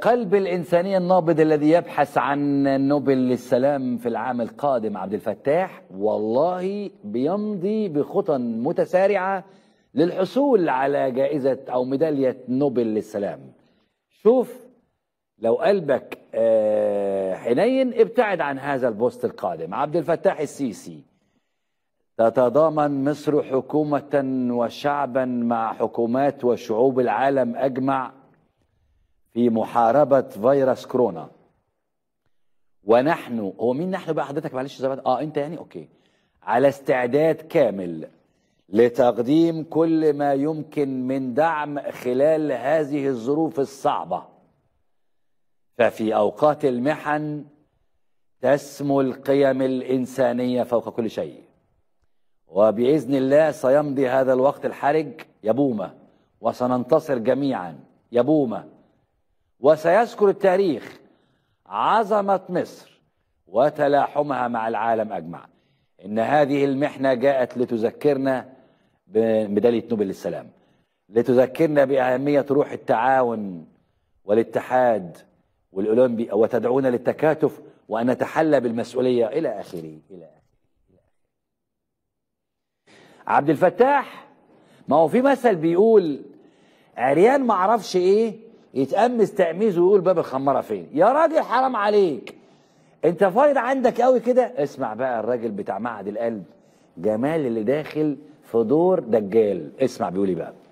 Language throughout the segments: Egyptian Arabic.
قلب الإنسانية النابض الذي يبحث عن نوبل للسلام في العام القادم عبد الفتاح والله بيمضي بخطى متسارعة للحصول على جائزة أو ميدالية نوبل للسلام شوف لو قلبك آه، حنين ابتعد عن هذا البوست القادم عبد الفتاح السيسي تتضامن مصر حكومة وشعبا مع حكومات وشعوب العالم أجمع في محاربة فيروس كورونا ونحن هو مين نحن بقى حضرتك معلش زي اه انت يعني اوكي على استعداد كامل لتقديم كل ما يمكن من دعم خلال هذه الظروف الصعبة ففي أوقات المحن تسمو القيم الإنسانية فوق كل شيء وبإذن الله سيمضي هذا الوقت الحرج يبومة وسننتصر جميعا يبومة وسيذكر التاريخ عظمة مصر وتلاحمها مع العالم أجمع إن هذه المحنة جاءت لتذكرنا بميدالية نوبل للسلام لتذكرنا بأهمية روح التعاون والاتحاد والأولمبي وتدعونا للتكاتف وأن نتحلى بالمسؤولية إلى آخره إلى آخره عبد الفتاح ما هو في مثل بيقول عريان ما عرفش ايه يتأمس تأميزه ويقول باب الخمارة فين يا راجل حرام عليك انت فايض عندك قوي كده اسمع بقى الراجل بتاع معهد القلب جمال اللي داخل في دور دجال اسمع بيقول ايه بقى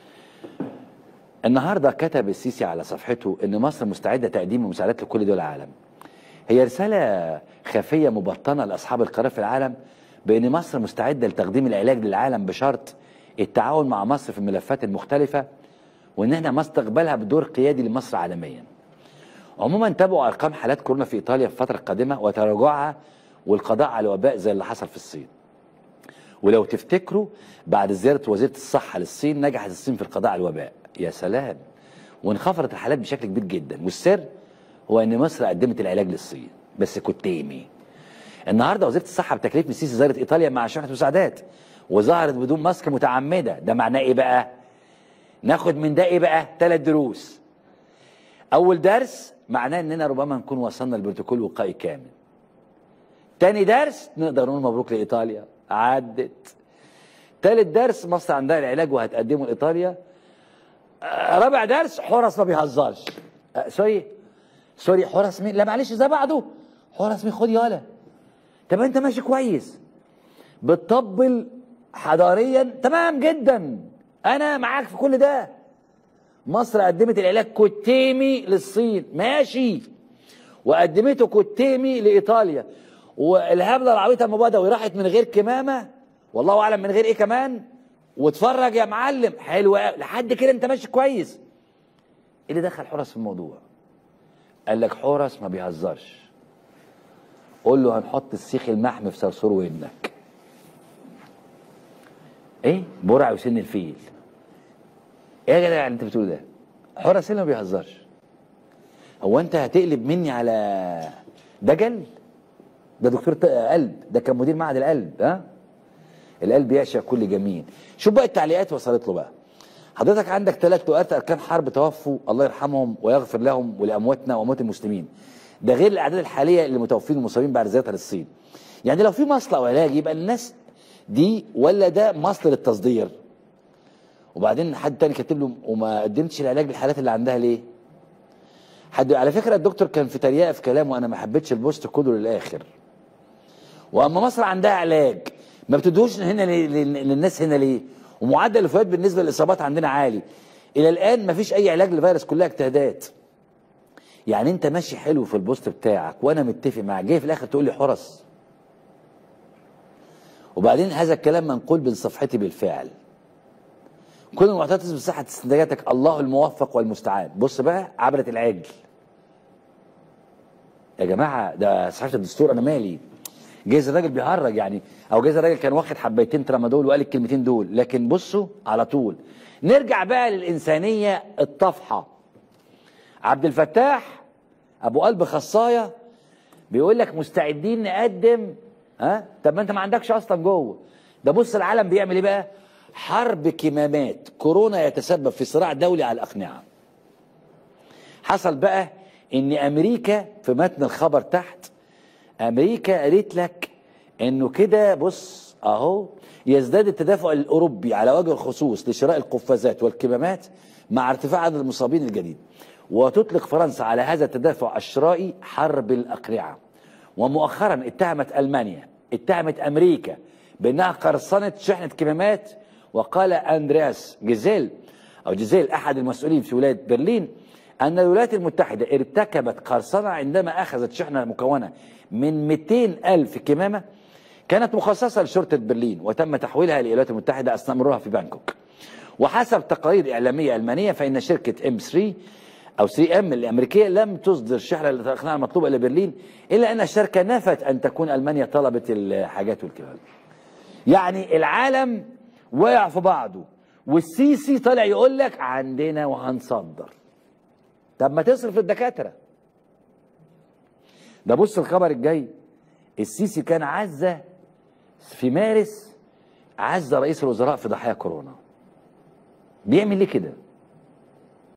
النهارده كتب السيسي على صفحته ان مصر مستعده تقديم مساعدات لكل دول العالم هي رساله خفيه مبطنه لاصحاب القرار في العالم بان مصر مستعده لتقديم العلاج للعالم بشرط التعاون مع مصر في الملفات المختلفه وان احنا ما استقبلها بدور قيادي لمصر عالميا عموما تابعوا ارقام حالات كورونا في ايطاليا في الفتره القادمه وتراجعها والقضاء على الوباء زي اللي حصل في الصين ولو تفتكروا بعد زياره وزيره الصحه للصين نجحت الصين في القضاء على الوباء يا سلام وانخفضت الحالات بشكل كبير جدا والسر هو ان مصر قدمت العلاج للصين بس كتيمي النهارده وزيره الصحه بتكليف من السيسي زارت ايطاليا مع شرطه مساعدات وظهرت بدون ماسك متعمده ده معناه ايه بقى ناخد من ده ايه بقى ثلاث دروس اول درس معناه اننا ربما نكون وصلنا لبروتوكول وقائي كامل تاني درس نقدر نقول مبروك لايطاليا عدت تالت درس مصر عندها العلاج وهتقدمه لايطاليا آه، رابع درس حرس ما بيهزرش آه، سوري سوري حرس مين لا معلش زي بعضه حرس مين خد يالا طب انت ماشي كويس بتطبل حضاريا تمام جدا انا معاك في كل ده مصر قدمت العلاج كتيمي للصين ماشي وقدمته كتيمي لايطاليا والهبله العبيطه المبادئه راحت من غير كمامه والله اعلم من غير ايه كمان واتفرج يا معلم حلو قوي لحد كده انت ماشي كويس ايه اللي دخل حرس في الموضوع قال لك حرس ما بيهزرش قول له هنحط السيخ المحمي في صرصور ودنك ايه برع وسن الفيل ايه يا جدع اللي انت بتقوله ده حرس ما بيهزرش هو انت هتقلب مني على دجل ده دكتور قلب ده كان مدير معهد القلب ها القلب يعشق كل جميل شوف بقى التعليقات وصلت له بقى حضرتك عندك ثلاث تؤات اركان حرب توفوا الله يرحمهم ويغفر لهم ولامواتنا واموات المسلمين ده غير الاعداد الحاليه اللي متوفين المصابين بعد زيارتها للصين يعني لو في مصل او علاج يبقى الناس دي ولا ده مصل للتصدير وبعدين حد تاني كاتب له وما قدمتش العلاج للحالات اللي عندها ليه حد على فكره الدكتور كان في تريقه في كلامه وانا ما حبيتش البوست كله للاخر واما مصر عندها علاج ما بتدوش هنا للناس هنا ليه ومعدل الوفيات بالنسبه للاصابات عندنا عالي الى الان ما فيش اي علاج للفيروس كلها اجتهادات يعني انت ماشي حلو في البوست بتاعك وانا متفق معاك جاي في الاخر تقول لي حرس وبعدين هذا الكلام منقول من صفحتي بالفعل كل المعترض بصحة استنتاجاتك الله الموفق والمستعان بص بقى عبرة العجل يا جماعة ده صحيفة الدستور أنا مالي جايز الراجل بيهرج يعني أو جايز الراجل كان واخد حبيتين ترامادول وقال الكلمتين دول لكن بصوا على طول نرجع بقى للإنسانية الطفحة عبد الفتاح أبو قلب خصاية بيقول لك مستعدين نقدم ها طب ما أنت ما عندكش أصلا جوه ده بص العالم بيعمل إيه بقى حرب كمامات كورونا يتسبب في صراع دولي على الأقنعة حصل بقى ان امريكا في متن الخبر تحت امريكا قالت لك انه كده بص اهو يزداد التدافع الاوروبي على وجه الخصوص لشراء القفازات والكمامات مع ارتفاع عدد المصابين الجديد وتطلق فرنسا على هذا التدافع الشرائي حرب الاقرعه ومؤخرا اتهمت المانيا اتهمت امريكا بانها قرصنت شحنه كمامات وقال اندرياس جيزيل او جيزيل احد المسؤولين في ولايه برلين ان الولايات المتحده ارتكبت قرصنه عندما اخذت شحنه مكونه من 200 الف كمامه كانت مخصصه لشرطه برلين وتم تحويلها للولايات المتحده اثناء مرورها في بانكوك وحسب تقارير اعلاميه المانيه فان شركه ام 3 او 3 ام الامريكيه لم تصدر شحنه الاقناع المطلوبه الى برلين الا ان الشركه نفت ان تكون المانيا طلبت الحاجات والكلام يعني العالم وقع في بعضه والسيسي طالع يقول لك عندنا وهنصدر طب ما تصرف الدكاتره ده بص الخبر الجاي السيسي كان عزة في مارس عزة رئيس الوزراء في ضحايا كورونا بيعمل ليه كده